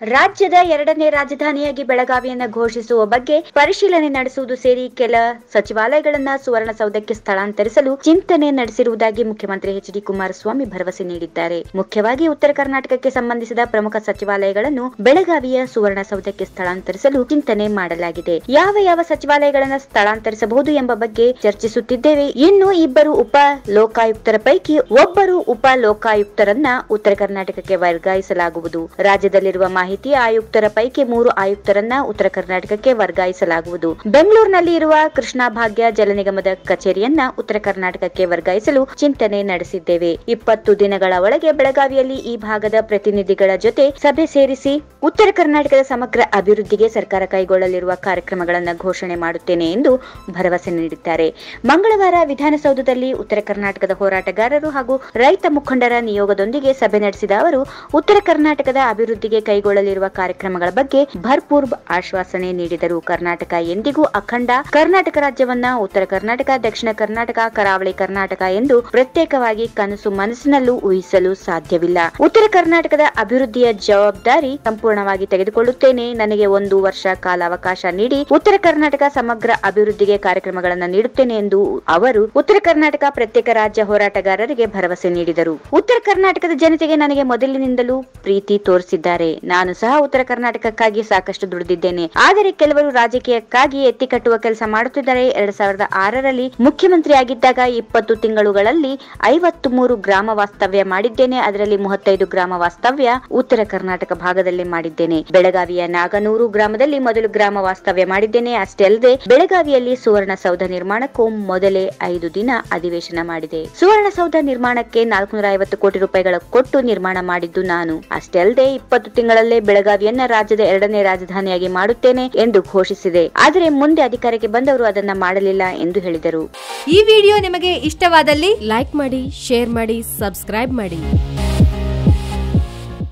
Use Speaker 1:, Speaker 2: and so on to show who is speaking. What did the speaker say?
Speaker 1: ರಾಜ್ಯದ ಎರಡನೇ ರಾಜಧಾನಿಯಾಗಿ ಬೆಳಗಾವಿಯನ್ನ ಘೋಷಿಸುವ ಬಗ್ಗೆ ಪರಿಶೀಲನೆ ನಡೆಸುವುದು ಸೇರಿ ಕೆಲ ಸಚಿವಾಲಯಗಳನ್ನ ಸುವರ್ಣಸೌಧಕ್ಕೆ ಸ್ಥಳಾಂತರಿಸಲು ಚಿಂತನೆ ನಡೆಸಿರುವುದಾಗಿ ಮುಖ್ಯಮಂತ್ರಿ ಎಚ್ ಡಿ ಕುಮಾರಸ್ವಾಮಿ ಭರವಸೆ ನೀಡಿದ್ದಾರೆ ಮುಖ್ಯವಾಗಿ ಉತ್ತರ ಕರ್ನಾಟಕಕ್ಕೆ ಸಂಬಂಧಿಸಿದ ಪ್ರಮುಖ ಸಚಿವಾಲಯಗಳನ್ನು ಬೆಳಗಾವಿಯ ಸುವರ್ಣಸೌಧಕ್ಕೆ ಸ್ಥಳಾಂತರಿಸಲು ಚಿಂತನೆ ಮಾಡಲಾಗಿದೆ ಯಾವ ಯಾವ ಸಚಿವಾಲಯಗಳನ್ನ ಸ್ಥಳಾಂತರಿಸಬಹುದು ಎಂಬ ಬಗ್ಗೆ ಚರ್ಚಿಸುತ್ತಿದ್ದೇವೆ ಇನ್ನು ಇಬ್ಬರು ಉಪ ಲೋಕಾಯುಕ್ತರ ಪೈಕಿ ಒಬ್ಬರು ಉಪ ಲೋಕಾಯುಕ್ತರನ್ನ ಉತ್ತರ ಕರ್ನಾಟಕಕ್ಕೆ ವರ್ಗಾಯಿಸಲಾಗುವುದು ರಾಜ್ಯದಲ್ಲಿರುವ ಮಾಹಿತಿ ಆಯುಕ್ತರ ಪೈಕಿ ಮೂರು ಆಯುಕ್ತರನ್ನ ಉತ್ತರ ಕರ್ನಾಟಕಕ್ಕೆ ವರ್ಗಾಯಿಸಲಾಗುವುದು ಬೆಂಗಳೂರಿನಲ್ಲಿ ಇರುವ ಕೃಷ್ಣಾ ಭಾಗ್ಯ ಜಲ ನಿಗಮದ ಕಚೇರಿಯನ್ನ ಉತ್ತರ ಕರ್ನಾಟಕಕ್ಕೆ ವರ್ಗಾಯಿಸಲು ಚಿಂತನೆ ನಡೆಸಿದ್ದೇವೆ ಇಪ್ಪತ್ತು ದಿನಗಳ ಒಳಗೆ ಬೆಳಗಾವಿಯಲ್ಲಿ ಈ ಭಾಗದ ಪ್ರತಿನಿಧಿಗಳ ಜೊತೆ ಸಭೆ ಸೇರಿಸಿ ಉತ್ತರ ಕರ್ನಾಟಕದ ಸಮಗ್ರ ಅಭಿವೃದ್ಧಿಗೆ ಸರ್ಕಾರ ಕೈಗೊಳ್ಳಲಿರುವ ಕಾರ್ಯಕ್ರಮಗಳನ್ನು ಘೋಷಣೆ ಮಾಡುತ್ತೇನೆ ಎಂದು ಭರವಸೆ ನೀಡಿದ್ದಾರೆ ಮಂಗಳವಾರ ವಿಧಾನಸೌಧದಲ್ಲಿ ಉತ್ತರ ಕರ್ನಾಟಕದ ಹೋರಾಟಗಾರರು ಹಾಗೂ ರೈತ ಮುಖಂಡರ ನಿಯೋಗದೊಂದಿಗೆ ಸಭೆ ನಡೆಸಿದ ಅವರು ಉತ್ತರ ಕರ್ನಾಟಕದ ಅಭಿವೃದ್ಧಿಗೆ ಕೈಗೊಳ್ಳಲಿರುವ ಕಾರ್ಯಕ್ರಮಗಳ ಬಗ್ಗೆ ಭರ್ಪೂರ್ ಆಶ್ವಾಸನೆ ನೀಡಿದರು ಕರ್ನಾಟಕ ಎಂದಿಗೂ ಅಖಂಡ ಕರ್ನಾಟಕ ರಾಜ್ಯವನ್ನ ಉತ್ತರ ಕರ್ನಾಟಕ ದಕ್ಷಿಣ ಕರ್ನಾಟಕ ಕರಾವಳಿ ಕರ್ನಾಟಕ ಎಂದು ಪ್ರತ್ಯೇಕವಾಗಿ ಕನಸು ಮನಸ್ಸಿನಲ್ಲೂ ಊಹಿಸಲು ಸಾಧ್ಯವಿಲ್ಲ ಉತ್ತರ ಕರ್ನಾಟಕದ ಅಭಿವೃದ್ಧಿಯ ಜವಾಬ್ದಾರಿ ಸಂಪೂರ್ಣವಾಗಿ ತೆಗೆದುಕೊಳ್ಳುತ್ತೇನೆ ನನಗೆ ಒಂದು ವರ್ಷ ಕಾಲಾವಕಾಶ ನೀಡಿ ಉತ್ತರ ಕರ್ನಾಟಕ ಸಮಗ್ರ ಅಭಿವೃದ್ಧಿಗೆ ಕಾರ್ಯಕ್ರಮಗಳನ್ನು ನೀಡುತ್ತೇನೆ ಎಂದು ಅವರು ಉತ್ತರ ಕರ್ನಾಟಕ ಪ್ರತ್ಯೇಕ ರಾಜ್ಯ ಹೋರಾಟಗಾರರಿಗೆ ಭರವಸೆ ನೀಡಿದರು ಉತ್ತರ ಕರ್ನಾಟಕದ ಜನತೆಗೆ ನನಗೆ ಮೊದಲಿನಿಂದಲೂ ಪ್ರೀತಿ ತೋರಿಸಿದ್ದಾರೆ ನಾನು ಸಹ ಉತ್ತರ ಕರ್ನಾಟಕಕ್ಕಾಗಿ ಸಾಕಷ್ಟು ದುಡಿದಿದ್ದೇನೆ ಆದರೆ ಕೆಲವರು ರಾಜಕೀಯಕ್ಕಾಗಿ ಎತ್ತಿ ಕಟ್ಟುವ ಕೆಲಸ ಮಾಡುತ್ತಿದ್ದಾರೆ ಎರಡ್ ಸಾವಿರದ ಆರರಲ್ಲಿ ಮುಖ್ಯಮಂತ್ರಿಯಾಗಿದ್ದಾಗ ಇಪ್ಪತ್ತು ತಿಂಗಳುಗಳಲ್ಲಿ ಐವತ್ತು ಮೂರು ಗ್ರಾಮ ವಾಸ್ತವ್ಯ ಮಾಡಿದ್ದೇನೆ ಅದರಲ್ಲಿ ಮೂವತ್ತೈದು ಗ್ರಾಮ ವಾಸ್ತವ್ಯ ಉತ್ತರ ಕರ್ನಾಟಕ ಭಾಗದಲ್ಲಿ ಮಾಡಿದ್ದೇನೆ ಬೆಳಗಾವಿಯ ನಾಗನೂರು ಗ್ರಾಮದಲ್ಲಿ ಮೊದಲು ಗ್ರಾಮ ವಾಸ್ತವ್ಯ ಮಾಡಿದ್ದೇನೆ ಅಷ್ಟೇ ಅಲ್ಲದೆ ಬೆಳಗಾವಿಯಲ್ಲಿ ಸುವರ್ಣಸೌಧ ನಿರ್ಮಾಣಕ್ಕೂ ಮೊದಲೇ ಐದು ದಿನ ಅಧಿವೇಶನ ಮಾಡಿದೆ ಸುವರ್ಣಸೌಧ ನಿರ್ಮಾಣಕ್ಕೆ ನಾಲ್ಕುನೂರ ಐವತ್ತು ಕೋಟಿ ರೂಪಾಯಿಗಳ ಕೊಟ್ಟು ನಿರ್ಮಾಣ ಮಾಡಿದ್ದು ನಾನು ಅಷ್ಟೇ ಅಲ್ಲದೆ ಇಪ್ಪತ್ತು ತಿಂಗಳಲ್ಲೇ ಬೆಳಗಾವಿಯನ್ನ ರಾಜ್ಯದ ಎರಡನೇ ರಾಜಧಾನಿಯಾಗಿ ಮಾಡುತ್ತೇನೆ ಎಂದು ಘೋಷಿಸಿದೆ ಆದರೆ ಮುಂದೆ ಅಧಿಕಾರಕ್ಕೆ ಬಂದವರು ಅದನ್ನ ಮಾಡಲಿಲ್ಲ ಎಂದು ಹೇಳಿದರು
Speaker 2: ಈ ವಿಡಿಯೋ ನಿಮಗೆ ಇಷ್ಟವಾದಲ್ಲಿ
Speaker 3: ಲೈಕ್ ಮಾಡಿ ಶೇರ್ ಮಾಡಿ ಸಬ್ಸ್ಕ್ರೈಬ್ ಮಾಡಿ